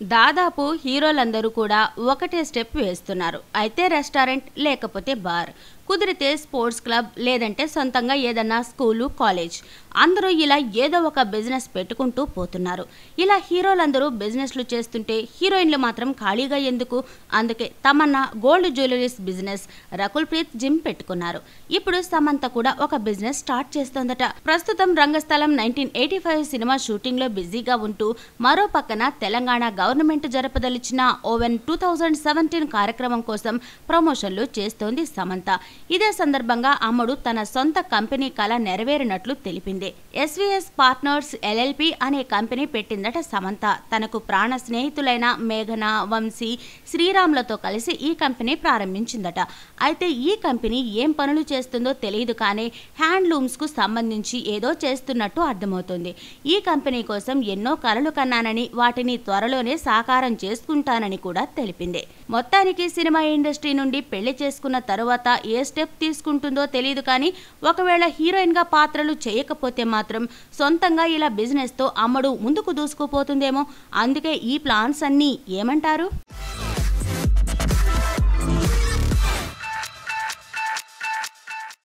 దాదాపు హీరోలందరూ కూడా ఒకటే స్టెప్ వేస్తున్నారు అయితే రెస్టారెంట్ లేకపోతే బార్ కుదిరితే స్పోర్ట్స్ క్లబ్ లేదంటే సొంతంగా ఏదన్నా స్కూలు కాలేజ్ అందరూ ఇలా ఏదో ఒక బిజినెస్ పెట్టుకుంటూ పోతున్నారు ఇలా హీరోలందరూ బిజినెస్లు చేస్తుంటే హీరోయిన్లు మాత్రం ఖాళీగా ఎందుకు అందుకే Tamannaah gold jewelleries business Rakul Preet gym పెట్టుకున్నారు ఇప్పుడు సమంత కూడా ఒక బిజినెస్ స్టార్ట్ చేస్తోందట ప్రస్తుతం రంగస్థలం నైన్టీన్ ఎయిటీ ఫైవ్ సినిమా షూటింగ్ లో బిజీగా ఉంటూ మరో పక్కన తెలంగాణ గవర్నమెంట్ జరపదలిచిన ఓవెన్ టూ థౌజండ్ సెవెంటీన్ కార్యక్రమం కోసం ప్రమోషన్లు చేస్తోంది సమంత ఇదే సందర్భంగా అమ్మడు తన సొంత కంపెనీ కళ నెరవేరినట్లు తెలిపింది ఎస్వీఎస్ పార్ట్నర్స్ ఎల్ఎల్పి అనే కంపెనీ పెట్టిందట సమంత తనకు ప్రాణ స్నేహితులైన మేఘన వంశీ శ్రీరామ్లతో కలిసి ఈ కంపెనీ ప్రారంభించిందట అయితే ఈ కంపెనీ ఏం పనులు చేస్తుందో తెలియదు కానీ హ్యాండ్లూమ్స్ కు సంబంధించి ఏదో చేస్తున్నట్టు అర్థమవుతుంది ఈ కంపెనీ కోసం ఎన్నో కలలు కన్నానని వాటిని త్వరలోనే సాకారం చేసుకుంటానని కూడా తెలిపింది మొత్తానికి సినిమా ఇండస్ట్రీ నుండి పెళ్లి చేసుకున్న తరువాత ఏ స్టెప్ తీసుకుంటుందో తెలియదు కానీ ఒకవేళ హీరోయిన్ గా పాత్రలు చేయకపోతే మాత్రం సొంతంగా ఇలా బిజినెస్ తో అమ్మడు ముందుకు దూసుకుపోతుందేమో అందుకే ఈ ప్లాన్స్ అన్నీ ఏమంటారు